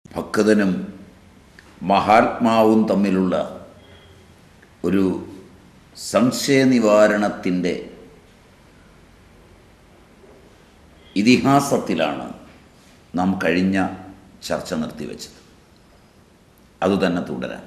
ഭക്തനും മഹാത്മാവും തമ്മിലുള്ള ഒരു സംശയനിവാരണത്തിൻ്റെ ഇതിഹാസത്തിലാണ് നാം കഴിഞ്ഞ ചർച്ച നിർത്തിവെച്ചത് അതുതന്നെ തുടരാം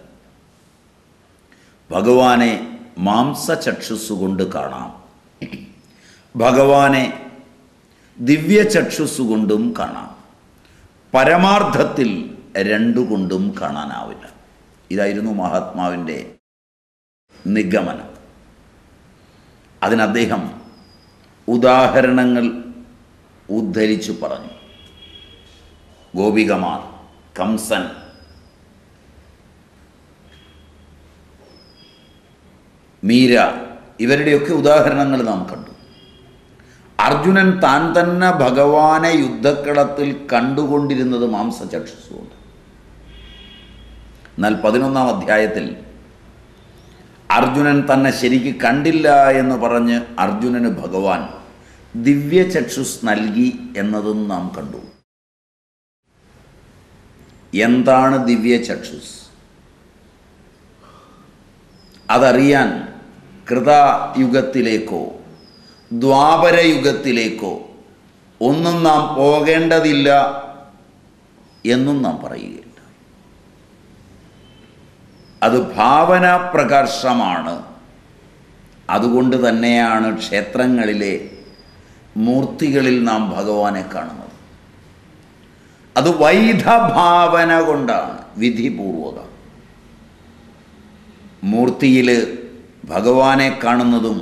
ഭഗവാനെ മാംസചക്ഷുസ്സുകൊണ്ട് കാണാം ഭഗവാനെ ദിവ്യചക്ഷുസ്സുകൊണ്ടും കാണാം പരമാർത്ഥത്തിൽ രണ്ടുകൊണ്ടും കാണാനാവില്ല ഇതായിരുന്നു മഹാത്മാവിൻ്റെ നിഗമനം അതിന് അദ്ദേഹം ഉദാഹരണങ്ങൾ ഉദ്ധരിച്ചു പറഞ്ഞു ഗോപികമാർ കംസൻ മീര ഇവരുടെയൊക്കെ ഉദാഹരണങ്ങൾ നാം കണ്ടു അർജുനൻ താൻ തന്നെ ഭഗവാനെ യുദ്ധക്കളത്തിൽ കണ്ടുകൊണ്ടിരുന്നത് മാംസചക്ഷുസുകൊണ്ട് എന്നാൽ പതിനൊന്നാം അധ്യായത്തിൽ അർജുനൻ തന്നെ ശരിക്ക് കണ്ടില്ല എന്ന് പറഞ്ഞ് അർജുനന് ഭഗവാൻ ദിവ്യചക്ഷുസ് നൽകി എന്നതും നാം കണ്ടു എന്താണ് ദിവ്യചക്ഷുസ് അതറിയാൻ കൃതയുഗത്തിലേക്കോ ദ്വാപരയുഗത്തിലേക്കോ ഒന്നും നാം പോകേണ്ടതില്ല എന്നും നാം പറയുകയുണ്ട് അത് ഭാവന പ്രകർഷമാണ് അതുകൊണ്ട് തന്നെയാണ് ക്ഷേത്രങ്ങളിലെ മൂർത്തികളിൽ നാം ഭഗവാനെ കാണുന്നത് അത് വൈധഭാവന കൊണ്ടാണ് വിധിപൂർവകം മൂർത്തിയിൽ ഭഗവാനെ കാണുന്നതും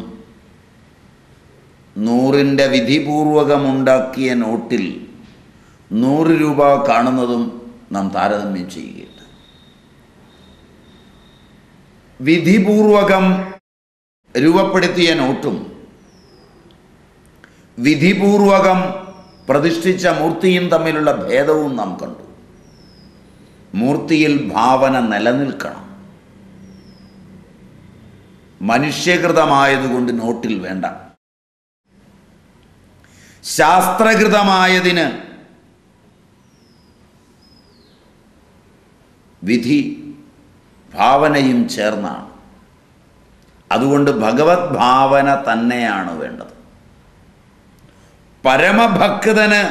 നൂറിൻ്റെ വിധിപൂർവകമുണ്ടാക്കിയ നോട്ടിൽ നൂറ് രൂപ കാണുന്നതും നാം താരതമ്യം ചെയ്യുകയുണ്ട് വിധിപൂർവകം രൂപപ്പെടുത്തിയ നോട്ടും വിധിപൂർവകം പ്രതിഷ്ഠിച്ച മൂർത്തിയും തമ്മിലുള്ള ഭേദവും നാം കണ്ടു മൂർത്തിയിൽ ഭാവന നിലനിൽക്കണം മനുഷ്യകൃതമായതുകൊണ്ട് നോട്ടിൽ വേണ്ട ശാസ്ത്രകൃതമായതിന് വിധി ഭാവനയും ചേർന്നാണ് അതുകൊണ്ട് ഭഗവത് ഭാവന തന്നെയാണ് വേണ്ടത് പരമഭക്തന്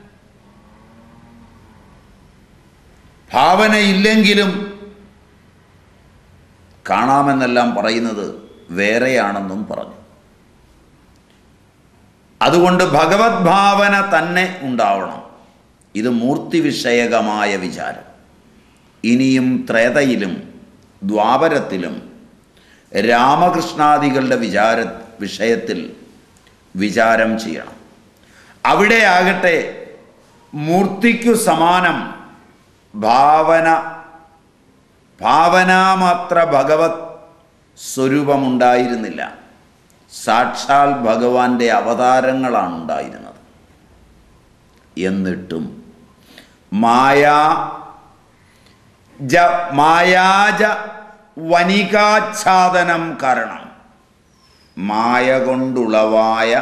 ഭാവനയില്ലെങ്കിലും കാണാമെന്നെല്ലാം പറയുന്നത് വേറെയാണെന്നും പറഞ്ഞു അതുകൊണ്ട് ഭഗവത് ഭാവന തന്നെ ഉണ്ടാവണം ഇത് മൂർത്തി വിഷയകമായ വിചാരം ഇനിയും ത്രേതയിലും ദ്വാപരത്തിലും രാമകൃഷ്ണാദികളുടെ വിചാര വിഷയത്തിൽ വിചാരം ചെയ്യണം അവിടെ ആകട്ടെ മൂർത്തിക്കു സമാനം ഭാവന ഭാവനാമാത്ര ഭഗവത് സ്വരൂപമുണ്ടായിരുന്നില്ല സാക്ഷാൽ ഭഗവാന്റെ അവതാരങ്ങളാണ് ഉണ്ടായിരുന്നത് എന്നിട്ടും മായാ ജ മായാജ വനികാച്ഛാദനം കാരണം മായ കൊണ്ടുളവായ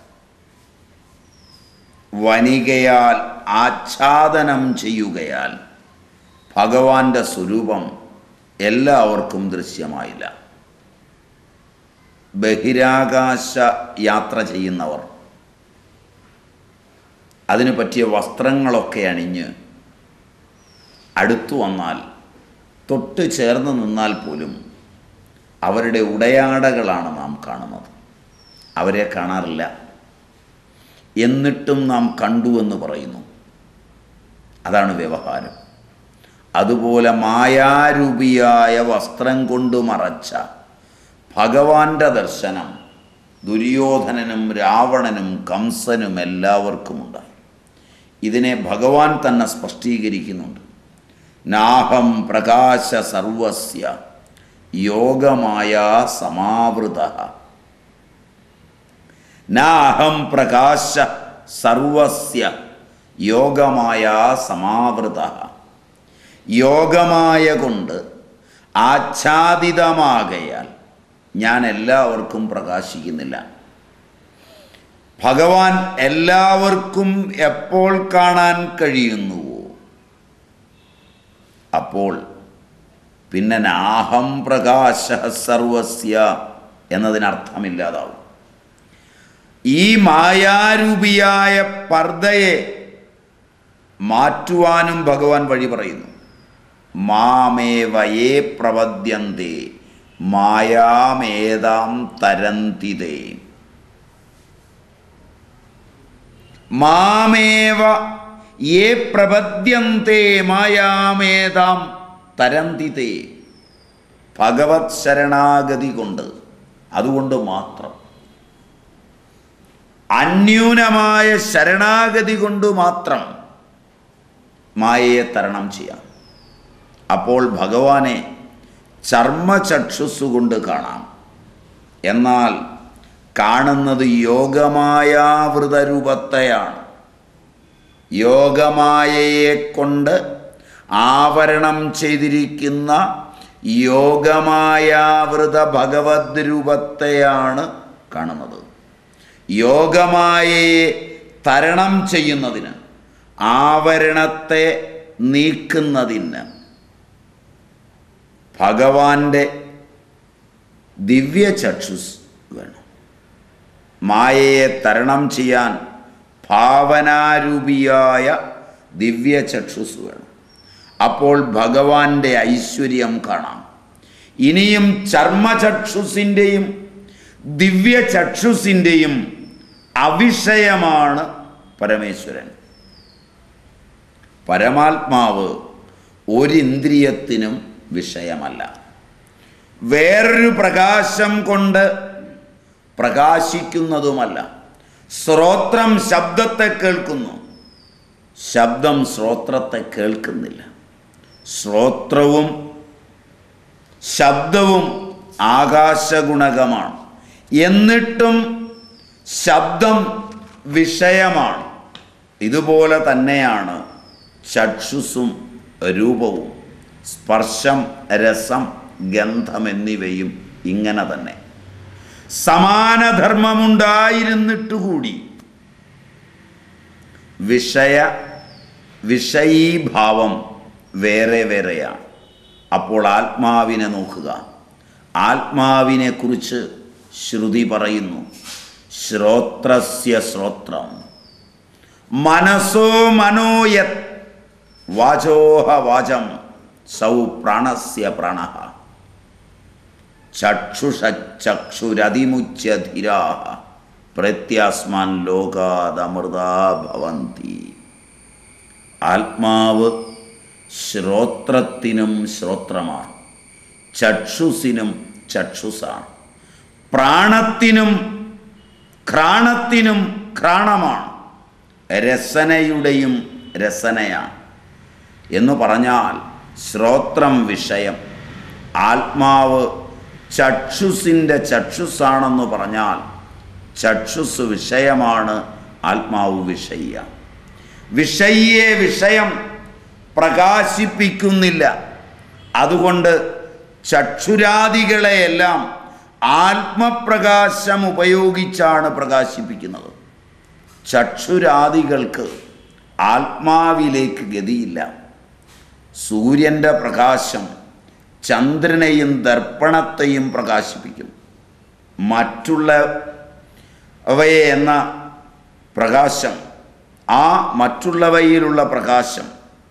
വനികയാൽ ആച്ഛാദനം ചെയ്യുകയാൽ ഭഗവാന്റെ സ്വരൂപം എല്ലാവർക്കും ദൃശ്യമായില്ല ബഹിരാകാശ യാത്ര ചെയ്യുന്നവർ അതിനു പറ്റിയ വസ്ത്രങ്ങളൊക്കെ അണിഞ്ഞ് അടുത്തു വന്നാൽ തൊട്ട് ചേർന്ന് നിന്നാൽ പോലും അവരുടെ ഉടയാടകളാണ് നാം കാണുന്നത് അവരെ കാണാറില്ല എന്നിട്ടും നാം കണ്ടു എന്ന് പറയുന്നു അതാണ് വ്യവഹാരം അതുപോലെ മായാരൂപിയായ വസ്ത്രം കൊണ്ട് മറച്ച ഭഗവാന്റെ ദർശനം ദുര്യോധനനും രാവണനും കംസനും എല്ലാവർക്കുമുണ്ടായി ഇതിനെ ഭഗവാൻ തന്നെ സ്പഷ്ടീകരിക്കുന്നുണ്ട് നാഹം പ്രകാശ സർവസ്യ യോഗമായ സമാവൃത നാഹം പ്രകാശ സർവസ്യ യോഗമായ സമാവൃത യോഗമായ കൊണ്ട് ആച്ഛാദിതമാകയാൽ ഞാൻ എല്ലാവർക്കും പ്രകാശിക്കുന്നില്ല ഭഗവാൻ എല്ലാവർക്കും എപ്പോൾ കാണാൻ കഴിയുന്നുവോ അപ്പോൾ പിന്നെ നാഹം പ്രകാശ സർവസ്യ എന്നതിനർത്ഥമില്ലാതാവും ഈ മായാരൂപിയായ പർദ്ദയെ മാറ്റുവാനും ഭഗവാൻ വഴി പറയുന്നു മാമേവയേ പ്രപദ്യന്തേ മായാമേതാം തരന്തിതേ മാമേവ യേ പ്രപദ്യന്തേ മായാമേതാം തരന്തിതേ ഭഗവത് ശരണാഗതി കൊണ്ട് അതുകൊണ്ട് മാത്രം അന്യൂനമായ ശരണാഗതി കൊണ്ട് മാത്രം മായയെ തരണം ചെയ്യാം അപ്പോൾ ഭഗവാനെ ചർമ്മചക്ഷുസ്സുകൊണ്ട് കാണാം എന്നാൽ കാണുന്നത് യോഗമായാവൃതരൂപത്തെയാണ് യോഗമായയെ കൊണ്ട് ആവരണം ചെയ്തിരിക്കുന്ന യോഗമായാവൃത ഭഗവത് രൂപത്തെയാണ് കാണുന്നത് യോഗമായയെ തരണം ചെയ്യുന്നതിന് ആവരണത്തെ നീക്കുന്നതിന് ഭഗവാന്റെ ദിവ്യചക്ഷുസ് വേണം മായയെ തരണം ചെയ്യാൻ ഭാവനാരൂപിയായ ദിവ്യചക്ഷുസ് വേണം അപ്പോൾ ഭഗവാന്റെ ഐശ്വര്യം കാണാം ഇനിയും ചർമ്മചക്ഷുസിൻ്റെയും ദിവ്യചക്ഷുസിൻ്റെയും അവിഷയമാണ് പരമേശ്വരൻ പരമാത്മാവ് ഒരിന്ദ്രിയത്തിനും വിഷയമല്ല വേറൊരു പ്രകാശം കൊണ്ട് പ്രകാശിക്കുന്നതുമല്ല ശ്രോത്രം ശബ്ദത്തെ കേൾക്കുന്നു ശബ്ദം ശ്രോത്രത്തെ കേൾക്കുന്നില്ല ശ്രോത്രവും ശബ്ദവും ആകാശഗുണകമാണ് എന്നിട്ടും ശബ്ദം വിഷയമാണ് ഇതുപോലെ തന്നെയാണ് ചക്ഷുസും രൂപവും സ്പർശം രസം ഗന്ധം എന്നിവയും ഇങ്ങനെ തന്നെ സമാനധർമ്മമുണ്ടായിരുന്നിട്ടുകൂടി വിഷയ വിഷയീഭാവം വേറെ വേറെയാണ് അപ്പോൾ ആത്മാവിനെ നോക്കുക ആത്മാവിനെ കുറിച്ച് ശ്രുതി പറയുന്നു ശ്രോത്രസ്യ ശ്രോത്രം മനസ്സോ മനോയത് വാചോഹ വാചം സൗ പ്രാണസ്യ പ്രാണ ചക്ഷുഷച്ചക്ഷുരതിമുച്യധിരാ പ്രത്യാസ്മാൻ ലോകാദമൃതാ ഭവന്തി ആത്മാവ് ശ്രോത്രത്തിനും ശ്രോത്രമാണ് ചക്ഷുസിനും ചക്ഷുസാണ് പ്രാണത്തിനും ഘ്രാണത്തിനും ഘ്രാണമാണ് രസനയുടെയും രസനയാണ് എന്ന് പറഞ്ഞാൽ ശ്രോത്രം വിഷയം ആത്മാവ് ചക്ഷുസിൻ്റെ ചക്ഷുസാണെന്ന് പറഞ്ഞാൽ ചക്ഷുസ് വിഷയമാണ് ആത്മാവ് വിഷയ്യ വിഷയ്യെ വിഷയം പ്രകാശിപ്പിക്കുന്നില്ല അതുകൊണ്ട് ചക്ഷുരാദികളെയെല്ലാം ആത്മപ്രകാശം ഉപയോഗിച്ചാണ് പ്രകാശിപ്പിക്കുന്നത് ചക്ഷുരാദികൾക്ക് ആത്മാവിലേക്ക് ഗതിയില്ല സൂര്യൻ്റെ പ്രകാശം ചന്ദ്രനെയും ദർപ്പണത്തെയും പ്രകാശിപ്പിക്കും മറ്റുള്ള അവയെ എന്ന പ്രകാശം ആ മറ്റുള്ളവയിലുള്ള പ്രകാശം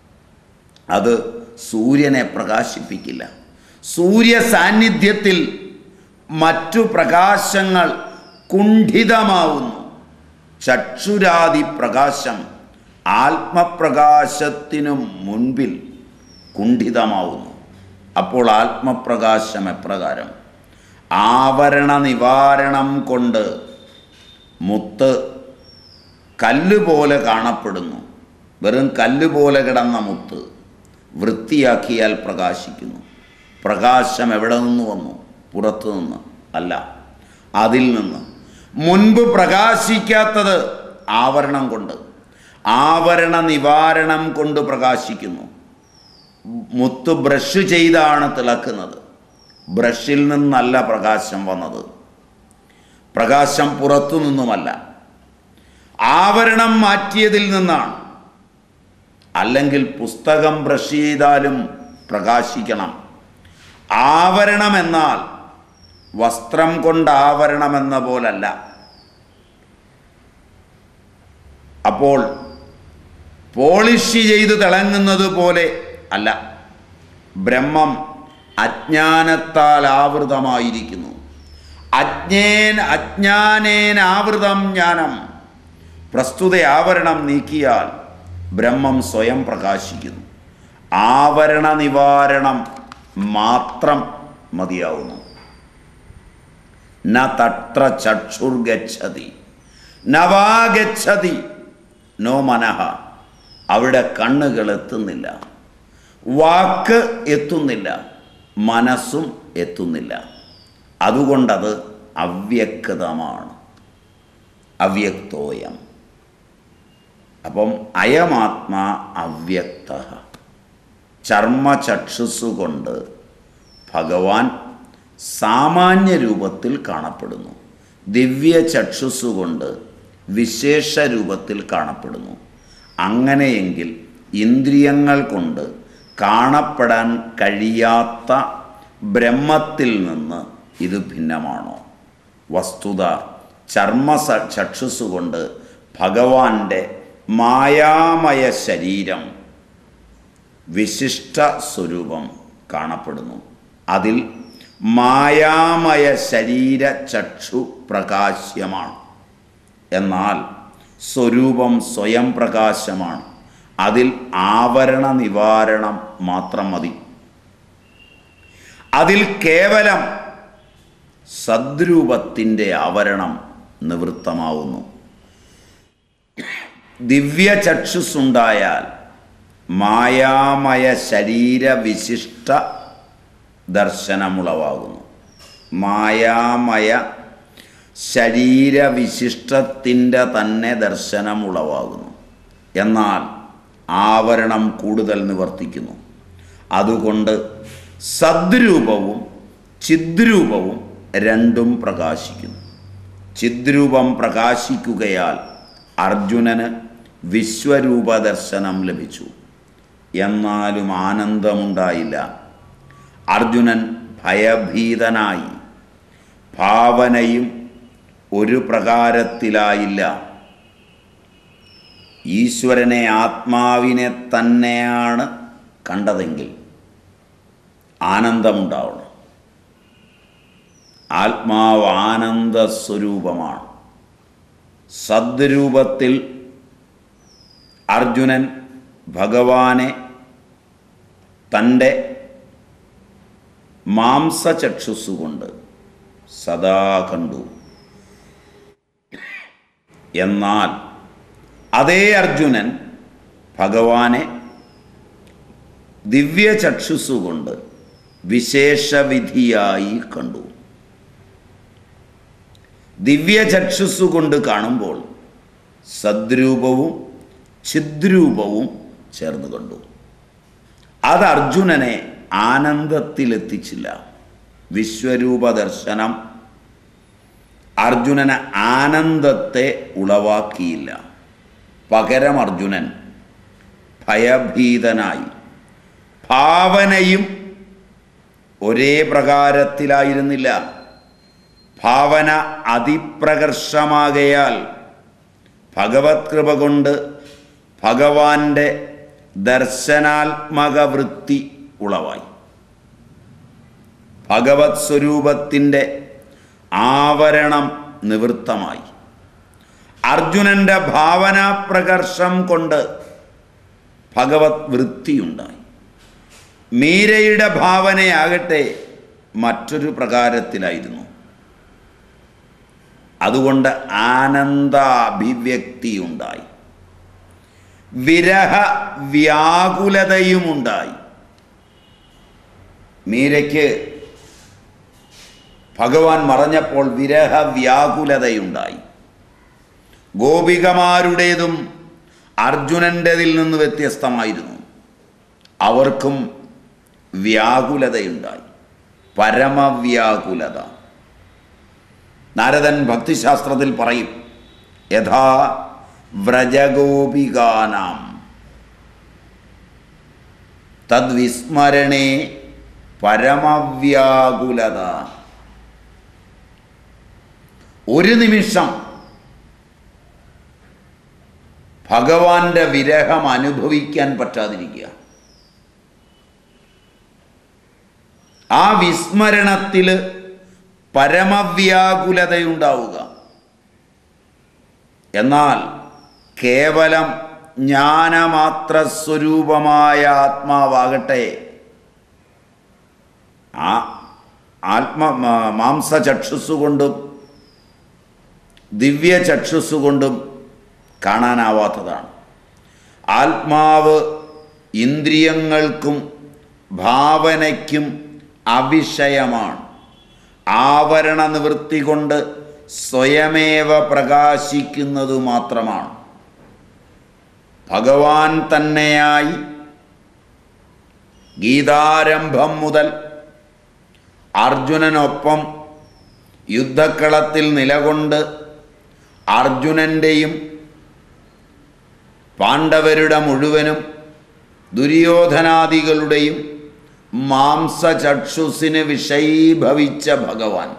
അത് സൂര്യനെ പ്രകാശിപ്പിക്കില്ല സൂര്യ സാന്നിധ്യത്തിൽ മറ്റു പ്രകാശങ്ങൾ കുണ്ഠിതമാവുന്നു ചക്ഷുരാദി പ്രകാശം ആത്മപ്രകാശത്തിനു മുൻപിൽ കുണ്ഠിതമാവുന്നു അപ്പോൾ ആത്മപ്രകാശം എപ്രകാരം ആവരണ നിവാരണം കൊണ്ട് മുത്ത് കല്ല് പോലെ കാണപ്പെടുന്നു വെറും കല്ല് പോലെ കിടന്ന മുത്ത് വൃത്തിയാക്കിയാൽ പ്രകാശിക്കുന്നു പ്രകാശം എവിടെ നിന്ന് വന്നു പുറത്തു നിന്ന് അല്ല അതിൽ നിന്ന് മുൻപ് പ്രകാശിക്കാത്തത് ആവരണം കൊണ്ട് ആവരണ നിവാരണം കൊണ്ട് പ്രകാശിക്കുന്നു മുത്ത് ബ്രഷ് ചെയ്താണ് തിളക്കുന്നത് ബ്രഷിൽ നിന്നല്ല പ്രകാശം വന്നത് പ്രകാശം പുറത്തു നിന്നുമല്ല ആവരണം മാറ്റിയതിൽ നിന്നാണ് അല്ലെങ്കിൽ പുസ്തകം ബ്രഷ് ചെയ്താലും പ്രകാശിക്കണം ആവരണം എന്നാൽ വസ്ത്രം കൊണ്ട് ആവരണമെന്ന പോലല്ല അപ്പോൾ പോളിഷ് ചെയ്ത് തിളങ്ങുന്നത് പോലെ അല്ല ബ്രഹ്മം അജ്ഞാനത്താൽ ആവൃതമായിരിക്കുന്നു അജ്ഞേൻ അജ്ഞാനേനാവൃതം ജ്ഞാനം പ്രസ്തുത ആവരണം നീക്കിയാൽ ബ്രഹ്മം സ്വയം പ്രകാശിക്കുന്നു ആവരണ നിവാരണം മാത്രം മതിയാവുന്നു ന തത്ര ചക്ഷുർഗച്ഛതി നവാഗച്ഛതി നോ മനഃ അവിടെ കണ്ണുകൾ എത്തുന്നില്ല വാക്ക് എത്തുന്നില്ല മനസ്സും എത്തുന്നില്ല അതുകൊണ്ടത് അവ്യക്തമാണ് അവ്യക്തോയം അപ്പം അയമാത്മാ അവ്യക്ത ചർമ്മചക്ഷുസ്സുകൊണ്ട് ഭഗവാൻ സാമാന്യ രൂപത്തിൽ കാണപ്പെടുന്നു ദിവ്യ ചക്ഷുസ്സുകൊണ്ട് വിശേഷ രൂപത്തിൽ കാണപ്പെടുന്നു അങ്ങനെയെങ്കിൽ ഇന്ദ്രിയങ്ങൾ കൊണ്ട് കാണപ്പെടാൻ കഴിയാത്ത ബ്രഹ്മത്തിൽ നിന്ന് ഇത് ഭിന്നമാണോ വസ്തുത ചർമ്മ സ- ചക്ഷുസ്സുകൊണ്ട് ഭഗവാന്റെ മായാമയ ശരീരം വിശിഷ്ട സ്വരൂപം കാണപ്പെടുന്നു അതിൽ മായാമയ ശരീര ചക്ഷു പ്രകാശ്യമാണ് എന്നാൽ സ്വരൂപം സ്വയം പ്രകാശമാണ് അതിൽ ആവരണ നിവാരണം മാത്രം മതി അതിൽ കേവലം സദ്രൂപത്തിൻ്റെ ആവരണം നിവൃത്തമാവുന്നു ദിവ്യ ചക്ഷുസ്സുണ്ടായാൽ മായാമയ ശരീരവിശിഷ്ട ദർശനമുളവാകുന്നു മായാമയ ശരീരവിശിഷ്ടത്തിൻ്റെ തന്നെ ദർശനമുളവാകുന്നു എന്നാൽ ആവരണം കൂടുതൽ നിവർത്തിക്കുന്നു അതുകൊണ്ട് സദ്രൂപവും ചിദ്രൂപവും രണ്ടും പ്രകാശിക്കുന്നു ചിദ്രൂപം പ്രകാശിക്കുകയാൽ അർജുനന് വിശ്വരൂപ ദർശനം ലഭിച്ചു എന്നാലും ആനന്ദമുണ്ടായില്ല അർജുനൻ ഭയഭീതനായി ഭാവനയും ഒരു പ്രകാരത്തിലായില്ല ഈശ്വരനെ ആത്മാവിനെ തന്നെയാണ് കണ്ടതെങ്കിൽ ആനന്ദമുണ്ടാവണം ആത്മാവ് ആനന്ദ സ്വരൂപമാണ് സദ്രൂപത്തിൽ അർജുനൻ ഭഗവാനെ തൻ്റെ മാംസചക്ഷുസ്സുകൊണ്ട് സദാ കണ്ടു എന്നാൽ അതേ അർജുനൻ ഭഗവാനെ ദിവ്യചക്ഷുസ്സുകൊണ്ട് വിശേഷവിധിയായി കണ്ടു ദിവ്യചക്ഷുസ്സുകൊണ്ട് കാണുമ്പോൾ സദ്രൂപവും ചിദ്രൂപവും ചേർന്ന് കണ്ടു അത് അർജുനനെ ആനന്ദത്തിലെത്തിച്ചില്ല വിശ്വരൂപ ദർശനം അർജുനന് ആനന്ദത്തെ ഉളവാക്കിയില്ല പകരം അർജുനൻ ഭയഭീതനായി ഭാവനയും ഒരേ പ്രകാരത്തിലായിരുന്നില്ല ഭാവന അതിപ്രകർഷമാകയാൽ ഭഗവത് കൃപ കൊണ്ട് ഭഗവാന്റെ ദർശനാത്മക വൃത്തി ഉളവായി ഭഗവത് സ്വരൂപത്തിൻ്റെ ആവരണം നിവൃത്തമായി അർജുനന്റെ ഭാവനാപ്രകർഷം കൊണ്ട് ഭഗവത് വൃത്തിയുണ്ടായി മീരയുടെ ഭാവനയാകട്ടെ മറ്റൊരു പ്രകാരത്തിലായിരുന്നു അതുകൊണ്ട് ആനന്ദാഭിവ്യക്തിയുണ്ടായി വിരഹ വ്യാകുലതയുമുണ്ടായി മീരയ്ക്ക് ഭഗവാൻ മറഞ്ഞപ്പോൾ വിരഹ വ്യാകുലതയുണ്ടായി ഗോപികമാരുടേതും അർജുനൻ്റെതിൽ നിന്ന് വ്യത്യസ്തമായിരുന്നു അവർക്കും വ്യാകുലതയുണ്ടായി പരമവ്യാകുലത നാരദൻ ഭക്തിശാസ്ത്രത്തിൽ പറയും യഥാ വ്രജഗോപികാനാം തദ്വിസ്മരണേ പരമവ്യാകുലത ഒരു നിമിഷം ഭഗവാന്റെ വിരഹം അനുഭവിക്കാൻ പറ്റാതിരിക്കുക ആ വിസ്മരണത്തിൽ പരമവ്യാകുലതയുണ്ടാവുക എന്നാൽ കേവലം ജ്ഞാനമാത്ര സ്വരൂപമായ ആത്മാവാകട്ടെ ആ ആത്മ മാ- മാംസചക്ഷുസ്സുകൊണ്ടും ദിവ്യചക്ഷുസ്സുകൊണ്ടും കാണാനാവാത്തതാണ് ആത്മാവ് ഇന്ദ്രിയങ്ങൾക്കും ഭാവനയ്ക്കും അവിഷയമാണ് ആവരണ നിവൃത്തി കൊണ്ട് സ്വയമേവ പ്രകാശിക്കുന്നതു മാത്രമാണ് ഭഗവാൻ തന്നെയായി ഗീതാരംഭം മുതൽ അർജുനനൊപ്പം യുദ്ധക്കളത്തിൽ നിലകൊണ്ട് അർജുനൻ്റെയും പാണ്ഡവരുടെ മുഴുവനും ദുര്യോധനാദികളുടെയും മാംസചക്ഷുസിന് വിഷയീഭവിച്ച ഭഗവാൻ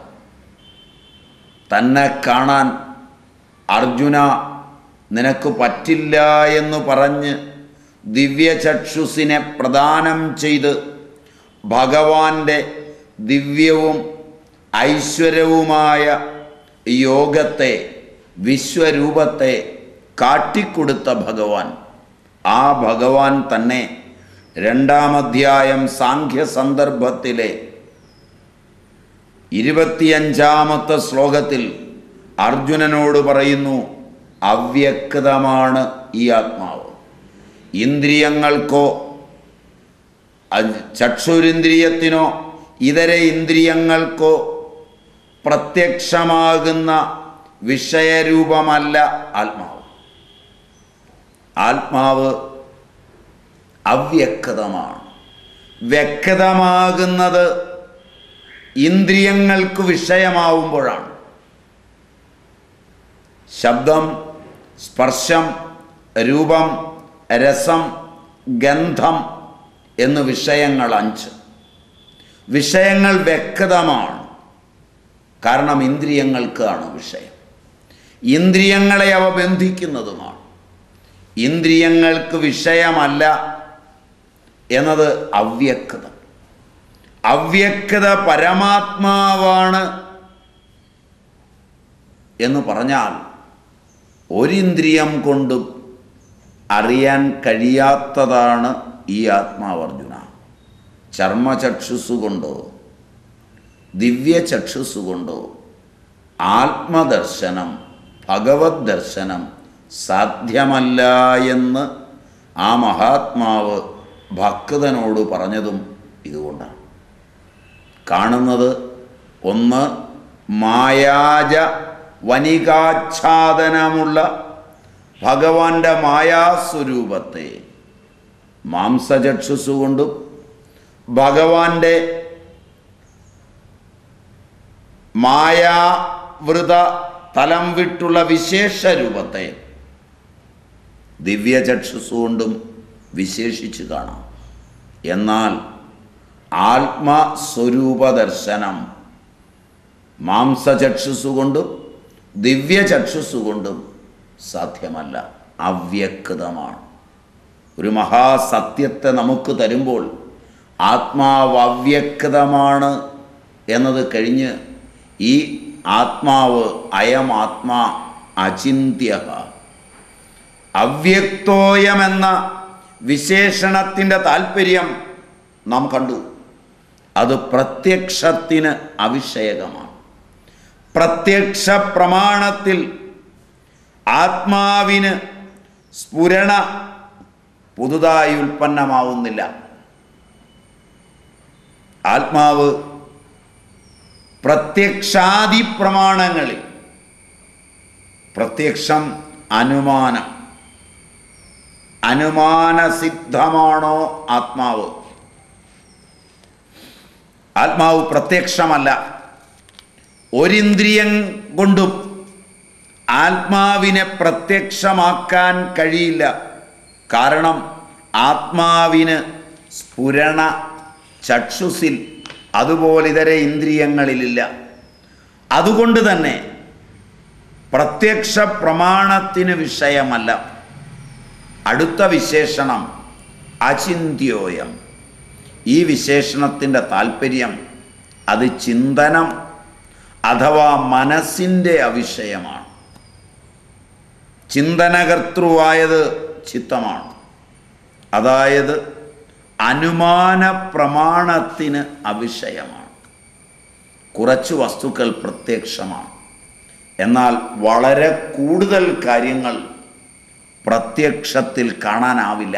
തന്നെ കാണാൻ അർജുന നിനക്ക് പറ്റില്ല എന്ന് പറഞ്ഞ് ദിവ്യചക്ഷുസിനെ പ്രദാനം ചെയ്ത് ഭഗവാന്റെ ദിവ്യവും ഐശ്വര്യവുമായ യോഗത്തെ വിശ്വരൂപത്തെ കാട്ടിക്കൊടുത്ത ഭഗവാൻ ആ ഭഗവാൻ തന്നെ രണ്ടാം അധ്യായം സാഖ്യ സന്ദർഭത്തിലെ ഇരുപത്തിയഞ്ചാമത്തെ ശ്ലോകത്തിൽ അർജുനനോട് പറയുന്നു അവ്യക്തമാണ് ഈ ആത്മാവ് ഇന്ദ്രിയങ്ങൾക്കോ അത് ചക്ഷുരിന്ദ്രിയത്തിനോ ഇതര ഇന്ദ്രിയങ്ങൾക്കോ പ്രത്യക്ഷമാകുന്ന വിഷയരൂപമല്ല ആത്മാവ് ആത്മാവ് അവ്യക്തമാണ് വ്യക്തമാകുന്നത് ഇന്ദ്രിയങ്ങൾക്ക് വിഷയമാവുമ്പോഴാണ് ശബ്ദം സ്പർശം രൂപം രസം ഗന്ധം എന്ന് വിഷയങ്ങൾ അഞ്ച് വിഷയങ്ങൾ വ്യക്തമാണ് കാരണം ഇന്ദ്രിയങ്ങൾക്കാണ് വിഷയം ഇന്ദ്രിയങ്ങളെ അവ ബന്ധിക്കുന്നതുമാണ് ഇന്ദ്രിയങ്ങൾക്ക് വിഷയമല്ല എന്നത് അവ്യക്തത അവ്യക്തത പരമാത്മാവാണ് എന്ന് പറഞ്ഞാൽ ഒരിന്ദ്രിയം കൊണ്ടും അറിയാൻ കഴിയാത്തതാണ് ഈ ആത്മാവർജുന ചർമ്മചക്ഷുസ്സുകൊണ്ടോ ദിവ്യചക്ഷുസ്സുകൊണ്ടോ ആത്മദർശനം ഭഗവത് ദർശനം സാധ്യമല്ല എന്ന് ആ മഹാത്മാവ് ഭക്തനോട് പറഞ്ഞതും ഇതുകൊണ്ടാണ് കാണുന്നത് ഒന്ന് മായാജ വനികാച്ഛാദനമുള്ള ഭഗവാന്റെ മായാസ്വരൂപത്തെ മാംസചക്ഷുസ്സുകൊണ്ടും ഭഗവാന്റെ മായാവൃത തലം വിട്ടുള്ള വിശേഷ രൂപത്തെ ദിവ്യചക്ഷുസ്സുകൊണ്ടും വിശേഷിച്ച് കാണാം എന്നാൽ ആത്മസ്വരൂപ ദർശനം മാംസചക്ഷുസ്സുകൊണ്ടും ദിവ്യചക്ഷുസ്സുകൊണ്ടും സാധ്യമല്ല അവ്യക്തമാണ് ഒരു മഹാസത്യത്തെ നമുക്ക് തരുമ്പോൾ ആത്മാവ് അവ്യക്തമാണ് എന്നത് കഴിഞ്ഞ് ഈ ആത്മാവ് അയം ആത്മാ അചിന്യ അവ്യക്തോയമെന്ന വിശേഷണത്തിൻ്റെ താല്പര്യം നാം കണ്ടു അത് പ്രത്യക്ഷത്തിന് അവിഷയകമാണ് പ്രത്യക്ഷ പ്രമാണത്തിൽ ആത്മാവിന് സ്ഫുരണ പുതുതായി ഉൽപ്പന്നമാവുന്നില്ല ആത്മാവ് പ്രത്യക്ഷാദി പ്രമാണങ്ങളിൽ പ്രത്യക്ഷം അനുമാനം അനുമാനസിദ്ധമാണോ ആത്മാവ് ആത്മാവ് പ്രത്യക്ഷമല്ല ഒരിന്ദ്രിയം കൊണ്ടും ആത്മാവിനെ പ്രത്യക്ഷമാക്കാൻ കഴിയില്ല കാരണം ആത്മാവിന് സ്ഫുരണ ചക്ഷുസിൽ അതുപോലെ ഇതര ഇന്ദ്രിയങ്ങളിലില്ല അതുകൊണ്ട് തന്നെ പ്രത്യക്ഷ പ്രമാണത്തിന് വിഷയമല്ല അടുത്ത വിശേഷണം അചിന്ത്യോയം ഈ വിശേഷണത്തിൻ്റെ താല്പര്യം അത് ചിന്തനം അഥവാ മനസ്സിൻ്റെ അവിഷയമാണ് ചിന്തനകർത്തൃവായത് ചിത്തമാണ് അതായത് അനുമാന പ്രമാണത്തിന് അവിഷയമാണ് കുറച്ച് വസ്തുക്കൾ പ്രത്യക്ഷമാണ് എന്നാൽ വളരെ കൂടുതൽ കാര്യങ്ങൾ പ്രത്യക്ഷത്തിൽ കാണാനാവില്ല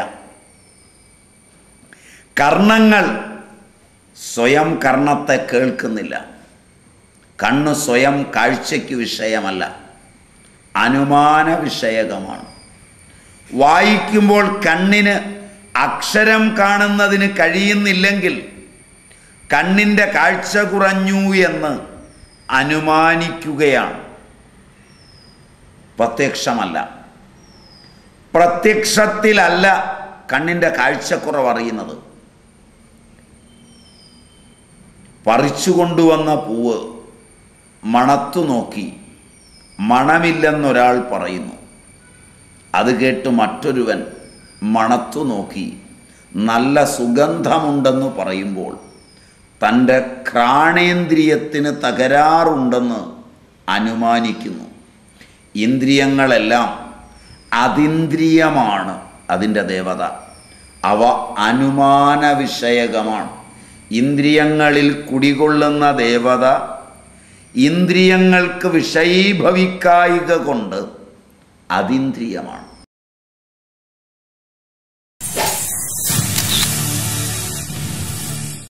കർണങ്ങൾ സ്വയം കർണത്തെ കേൾക്കുന്നില്ല കണ്ണ് സ്വയം കാഴ്ചയ്ക്ക് വിഷയമല്ല അനുമാന വിഷയകമാണ് വായിക്കുമ്പോൾ കണ്ണിന് അക്ഷരം കാണുന്നതിന് കഴിയുന്നില്ലെങ്കിൽ കണ്ണിൻ്റെ കാഴ്ച കുറഞ്ഞു എന്ന് അനുമാനിക്കുകയാണ് പ്രത്യക്ഷമല്ല പ്രത്യക്ഷത്തിലല്ല കണ്ണിൻ്റെ കാഴ്ചക്കുറവ് അറിയുന്നത് പറിച്ചു കൊണ്ടുവന്ന പൂവ് മണത്തു നോക്കി മണമില്ലെന്നൊരാൾ പറയുന്നു അത് കേട്ട് മറ്റൊരുവൻ മണത്തു നോക്കി നല്ല സുഗന്ധമുണ്ടെന്ന് പറയുമ്പോൾ തൻ്റെ ഘ്രാണേന്ദ്രിയത്തിന് തകരാറുണ്ടെന്ന് അനുമാനിക്കുന്നു ഇന്ദ്രിയങ്ങളെല്ലാം അതിന്ദ്രിയമാണ് അതിൻ്റെ ദേവത അവ അനുമാന വിഷയകമാണ് ഇന്ദ്രിയങ്ങളിൽ കുടികൊള്ളുന്ന ദേവത ഇന്ദ്രിയങ്ങൾക്ക് വിഷയീഭവിക്കായിക കൊണ്ട് അതിന്ദ്രിയമാണ്